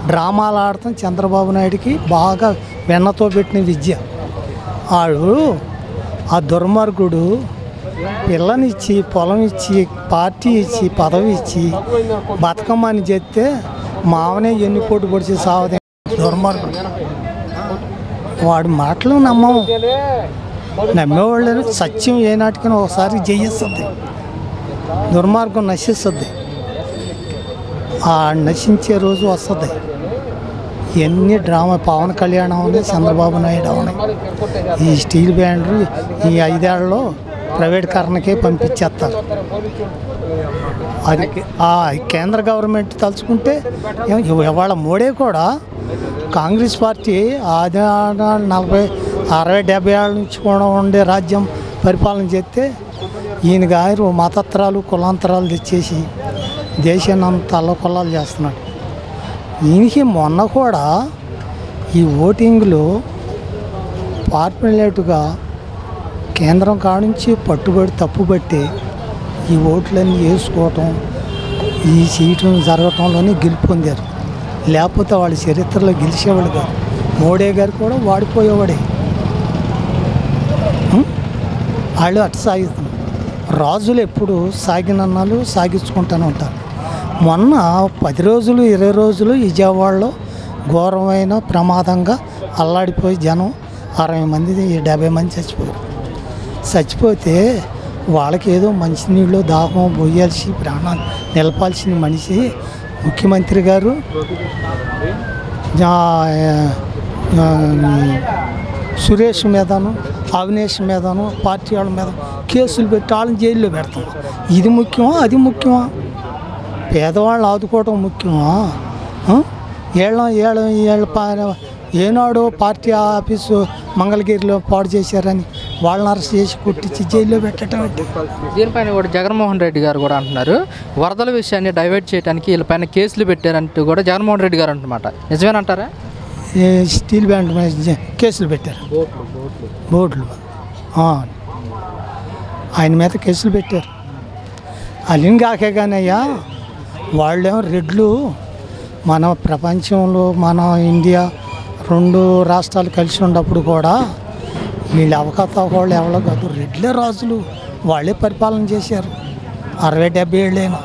డ్రామాలు ఆడటం చంద్రబాబు నాయుడికి బాగా వెన్నతో పెట్టిన విద్య ఆడు ఆ దుర్మార్గుడు పిల్లనిచ్చి పొలం ఇచ్చి పార్టీ ఇచ్చి పదవి ఇచ్చి బతుకమ్మని చెప్తే మావనే ఎన్ని పోటు పొడిచి సావదే దుర్మార్గుడు వాడి మాటలు నమ్మము నమ్మేవాళ్ళు సత్యం ఏనాటికైనా ఒకసారి జయిస్తుంది దుర్మార్గం నశిస్తుంది ఆ నశించే రోజు వస్తుంది ఎన్ని డ్రామా పవన్ కళ్యాణ్ అవని చంద్రబాబు నాయుడు అవని ఈ స్టీల్ బ్యాండ్లు ఈ ఐదేళ్లలో ప్రైవేటీకరణకే పంపించేస్తారు అది ఆ కేంద్ర గవర్నమెంట్ తలుచుకుంటే ఇవ- ఇవాళ మోడీ కూడా కాంగ్రెస్ పార్టీ ఆది నలభై అరవై డెబ్బై ఏళ్ళ నుంచి కూడా ఉండే రాజ్యం పరిపాలన చేస్తే ఈయన గారు మతత్రాలు కులాంతరాలు తెచ్చేసి దేశాన్ని అంత అల్లకొల్లాలు చేస్తున్నాడు ఈయనకి మొన్న కూడా ఈ ఓటింగ్లో పార్పలేటుగా కేంద్రం కానుంచి పట్టుబడి తప్పుబట్టి ఈ ఓట్లన్నీ వేసుకోవటం ఈ సీటు జరగటంలోనే గెలుపు పొందారు లేకపోతే వాళ్ళ చరిత్రలో గెలిచేవాళ్ళు కాదు మోడీ గారు కూడా వాడిపోయేవాడే ఉం? వాళ్ళు అటు సాగిస్తున్నారు రాజులు ఎప్పుడు సాగినన్నాలు సాగించుకుంటూనే ఉంటారు మొన్న పది రోజులు ఇరవై రోజులు విజయవాడలో ఘోరమైన ప్రమాదంగా అల్లాడిపోయి జనం అరవై మంది డెబ్బై మంది చచ్చిపోయారు చచ్చిపోతే వాళ్ళకి ఏదో మంచినీళ్ళు దాహం పోయాల్సి ప్రాణాలు నిలపాల్సిన మనిషి ముఖ్యమంత్రి గారు జా- ఆ, సురేష్ మీదను అవినేష్ మీదను పార్టీ వాళ్ళ మీద కేసులు పెట్టి వాళ్ళని జైల్లో పెడతాం ఇది ముఖ్యమా అది ముఖ్యమా పేదవాళ్ళని ఆదుకోవడం ముఖ్యమా ఆ? ఏళ్ళ ఏళ్ళ ఏళ్ళ పా ఏనాడు పార్టీ ఆఫీసు మంగళగిరిలో పాడు చేశారని వాళ్ళని అరెస్ట్ చేసి కుట్టించి జైల్లో పెట్టడం ఏంటి? దీనిపైన కూడా జగన్మోహన్ రెడ్డి గారు కూడా అంటున్నారు వరదల విషయాన్ని డైవర్ట్ చేయడానికి వీళ్ళపైన కేసులు పెట్టారంటూ కూడా జగన్మోహన్ రెడ్డి గారు అంటున్నమాట నిజమేనంటారా ఈ స్టీల్ బ్యాండ్ మీద జ- కేసులు పెట్టారు బోర్డులు ఆ. ఆయన మీద కేసులు పెట్టారు అలిన్ కాకే కానీ అయ్యా వాళ్ళేమో రెడ్లు మన ప్రపంచంలో మన ఇండియా రెండు రాష్ట్రాలు కలిసి ఉన్నప్పుడు కూడా వీళ్ళు అవకతవకాళ్ళు ఎవరో కాదు రెడ్లే రాజులు వాళ్ళే పరిపాలన చేశారు అరవై డెబ్బై ఏళ్ళైనా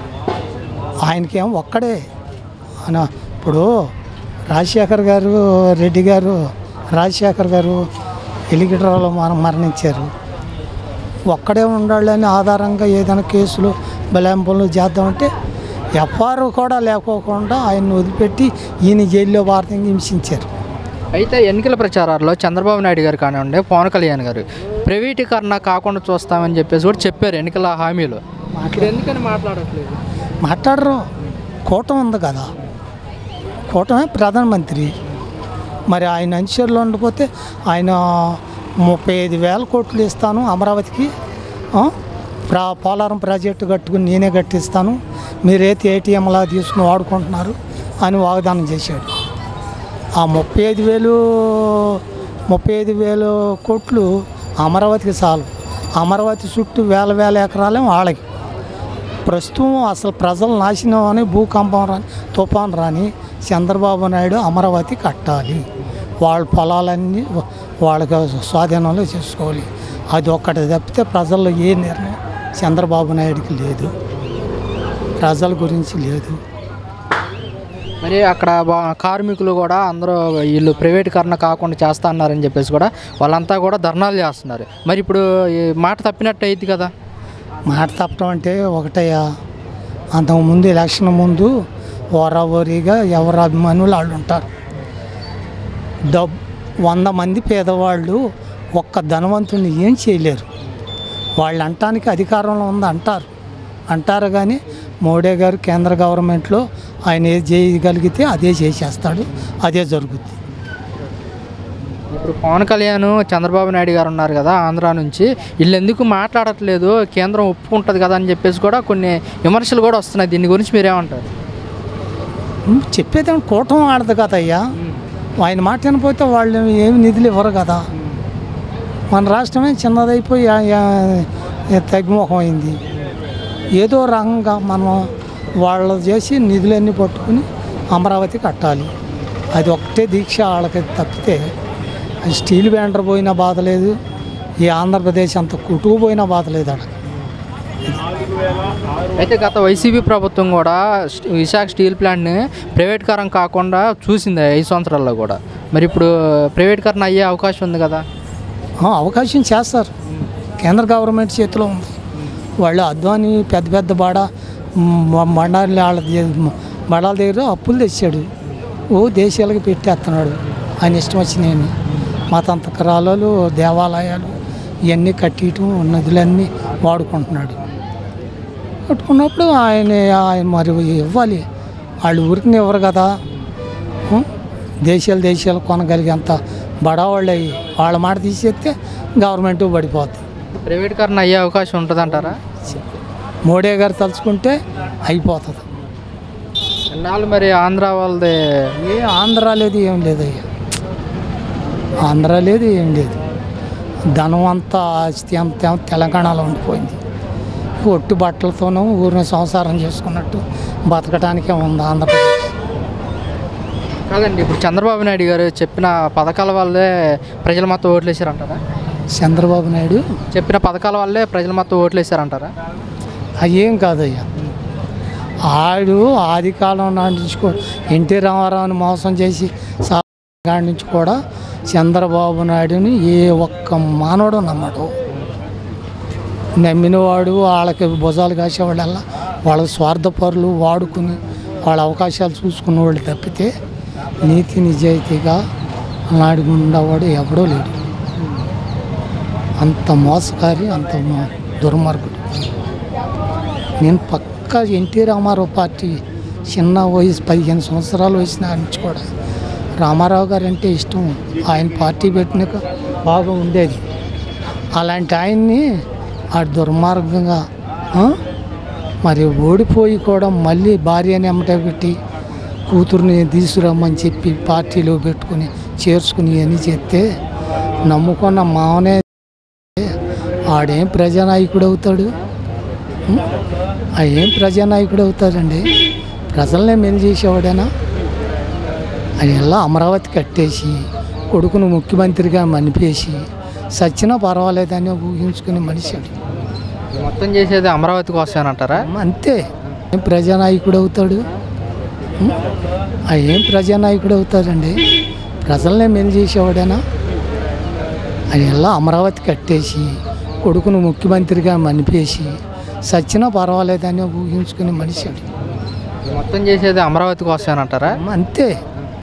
ఆయనకేం ఒక్కడే ఆయన ఇప్పుడు రాజశేఖర్ గారు రెడ్డి గారు రాజశేఖర్ గారు ఎలిగిటర్లో మనం మరణించారు ఒక్కడే ఉండాలని ఆధారంగా ఏదైనా కేసులు బలాంపులు చేద్దామంటే ఎఫ్ఆర్ కూడా లేకోకుండా ఆయన్ని వదిలిపెట్టి ఈయన జైల్లో భారతంగా హింసించారు అయితే ఎన్నికల ప్రచారాల్లో చంద్రబాబు నాయుడు గారు కానివ్వండి పవన్ కళ్యాణ్ గారు ప్రైవేటీకరణ కాకుండా చూస్తామని చెప్పేసి కూడా చెప్పారు ఎన్నికల హామీలు ఇక్కడ ఎందుకని మాట్లాడట్లేదు మాట్లాడరు కూటమి ఉంది కదా కూటమే ప్రధానమంత్రి మరి ఆయన అనుచరులు ఉండకపోతే ఆయన ముప్పై ఐదు వేల కోట్లు ఇస్తాను అమరావతికి ఆ? ప్రా పోలవరం ప్రాజెక్టు కట్టుకుని నేనే కట్టిస్తాను మీరైతే ఏటీఎంలా తీసుకుని వాడుకుంటున్నారు అని వాగ్దానం చేశాడు ఆ ముప్పై ఐదు వేలు ముప్పై ఐదు వేలు కోట్లు అమరావతికి చాలు అమరావతి చుట్టూ వేల వేల ఎకరాలే వాళ్ళకి ప్రస్తుతం అసలు ప్రజలు నాశనం అని భూకంపం రాని తుఫాన్ రాని చంద్రబాబు నాయుడు అమరావతి కట్టాలి వాళ్ళ పొలాలన్నీ వా- వాళ్ళకి స్వాధీనంలో చేసుకోవాలి అది ఒక్కటి తప్పితే ప్రజల్లో ఏ నిర్ణయం చంద్రబాబు నాయుడికి లేదు ప్రజల గురించి లేదు మరి అక్కడ బా- కార్మికులు కూడా అందరూ వీళ్ళు ప్రైవేటీకరణ కాకుండా చేస్తా అన్నారని చెప్పేసి కూడా వాళ్ళంతా కూడా ధర్నాలు చేస్తున్నారు మరి ఇప్పుడు ఈ మాట తప్పినట్టు అయింది కదా మాట తప్పడం అంటే ఒకటయ్యా అంతకుముందు ఎలక్షన్ ముందు ఓరావోరీగా ఎవరు అభిమానులు వాళ్ళు ఉంటారు డబ్ వంద మంది పేదవాళ్ళు ఒక్క ధనవంతుని ఏం చేయలేరు వాళ్ళు అంటానికి అధికారంలో ఉంది అంటారు అంటారు కానీ మోడీ గారు కేంద్ర గవర్నమెంట్లో ఆయన ఏది చేయగలిగితే అదే చేసేస్తాడు అదే జరుగుద్ది ఇప్పుడు పవన్ కళ్యాణ్ చంద్రబాబు నాయుడు గారు ఉన్నారు కదా ఆంధ్ర నుంచి వీళ్ళు ఎందుకు మాట్లాడట్లేదు కేంద్రం ఒప్పుకుంటుంది కదా అని చెప్పేసి కూడా కొన్ని విమర్శలు కూడా వస్తున్నాయి దీని గురించి మీరేమంటారు ఉం, చెప్పేదేమో కూటమి ఆడదు కదయ్యా ఆయన మాట వినపోతే వాళ్ళు ఏమి నిధులు ఇవ్వరు కదా మన రాష్ట్రమే చిన్నదైపోయి ఆ- ఆ- తగ్గుముఖం అయింది ఏదో రకంగా మనం వాళ్ళు చేసి నిధులన్నీ పట్టుకుని అమరావతి కట్టాలి అది ఒకటే దీక్ష వాళ్ళకి తప్పితే అది స్టీల్ బ్యాండర్ పోయినా బాధ లేదు ఈ ఆంధ్రప్రదేశ్ అంత కుటుకు పోయినా బాధ లేదు అక్కడ అయితే గత వైసీపీ ప్రభుత్వం కూడా స్ట్- విశాఖ స్టీల్ ప్లాంట్ని ప్రైవేట్ కారం కాకుండా చూసింది ఐదు సంవత్సరాల్లో కూడా మరి ఇప్పుడు ప్రైవేట్ కారం అయ్యే అవకాశం ఉంది కదా ఆ, అవకాశం చేస్తారు కేంద్ర గవర్నమెంట్ చేతిలో ఉంది వాళ్ళు అద్వాని పెద్ద పెద్ద బాడ బండారి వాళ్ళ దే- బడాల దగ్గర అప్పులు తెచ్చాడు ఓ దేశాలకు పెట్టేస్తున్నాడు ఆయన ఇష్టం వచ్చినాయని మతంతకరాలు దేవాలయాలు ఇవన్నీ కట్టియటం నదులన్నీ వాడుకుంటున్నాడు కట్టుకున్నప్పుడు ఆయన ఆయన మరి ఇవ్వాలి వాళ్ళు ఊరికి ఇవ్వరు కదా ఉం? దేశాలు దేశాలు కొనగలిగేంత బడావాళ్ళు అయ్యి వాళ్ళ మాట తీసేస్తే గవర్నమెంట్ పడిపోద్ది ప్రైవేట్ కారం అయ్యే అవకాశం ఉంటుంది అంటారా మోడీ గారు తలుచుకుంటే అయిపోతుంది ఇన్నాళ్ళు మరి ఆంధ్ర వాళ్ళది ఏ ఆంధ్ర లేదు ఏం లేదు అయ్యా ఆంధ్ర లేదు ఏం లేదు ధనం అంతా ఆస్తి అంతా తెలంగాణలో ఉండిపోయింది ఒట్టు బట్టలతోనూ ఊరిని సంసారం చేసుకున్నట్టు బతకడానికే ఉంది ఆంధ్రప్రదేశ్ కాదండి ఇప్పుడు చంద్రబాబు నాయుడు గారు చెప్పిన పథకాల వల్లే ప్రజలు మొత్తం ఓట్లు వేసారంటారా చంద్రబాబు నాయుడు చెప్పిన పథకాల వల్లే ప్రజలు మొత్తం ఓట్లు వేసారంటారా అయ్యేం కాదయ్యా ఆడు ఆది కాలం నాటి నుంచి కూడా ఎన్టీ రామారావుని మోసం చేసి సా కాడి నుంచి కూడా చంద్రబాబు నాయుడుని ఏ ఒక్క మానవుడు నమ్మడు నమ్మినవాడు వాళ్ళకి భుజాలు కాసేవాళ్ళల్లా వాళ్ళ స్వార్థపరులు వాడుకుని వాళ్ళ అవకాశాలు చూసుకున్న వాళ్ళు తప్పితే నీతి నిజాయితీగా నాడు ఉండేవాడు ఎవడో లేడు అంత మోసకారి అంత మో- దుర్మార్గుడు నేను పక్కా ఎన్టీ రామారావు పార్టీ చిన్న వయసు పదిహేను సంవత్సరాల వయసు నాటి నుంచి కూడా రామారావు గారు అంటే ఇష్టం ఆయన పార్టీ పెట్టినాక బాగా ఉండేది అలాంటి ఆయన్ని ఆ దుర్మార్గంగా ఆ, మరి ఓడిపోయి కూడా మళ్ళీ భార్యని ఎమ్మట పెట్టి కూతుర్ని తీసుకురమ్మని చెప్పి పార్టీలో పెట్టుకుని చేర్చుకుని అని చెప్తే నమ్ముకున్న మావనే ఆడేం ప్రజానాయకుడు అవుతాడు ఉం? ఆ ఏం ప్రజానాయకుడు అవుతాడండి ప్రజలనే మెలు చేసేవాడేనా ఆయన ఎలా అమరావతి కట్టేసి కొడుకును ముఖ్యమంత్రిగా మనిపేసి సచ్చినా పర్వాలేదని ఊహించుకుని మనిషి వాడు. మొత్తం చేసేది అమరావతి కోసమేనంటారా అంతే ఏం ప్రజానాయకుడు అవుతాడు ఉం? ఆ ఏం ప్రజానాయకుడు అవుతాడండి ప్రజలనే మెలు చేసేవాడేనా ఆయన ఎలా అమరావతి కట్టేసి కొడుకును ముఖ్యమంత్రిగా మనిపేసి సచ్చినా పర్వాలేదని ఊహించుకుని మనిషి వాడు. మొత్తం చేసేది అమరావతి కోసమేనంటారా అంతే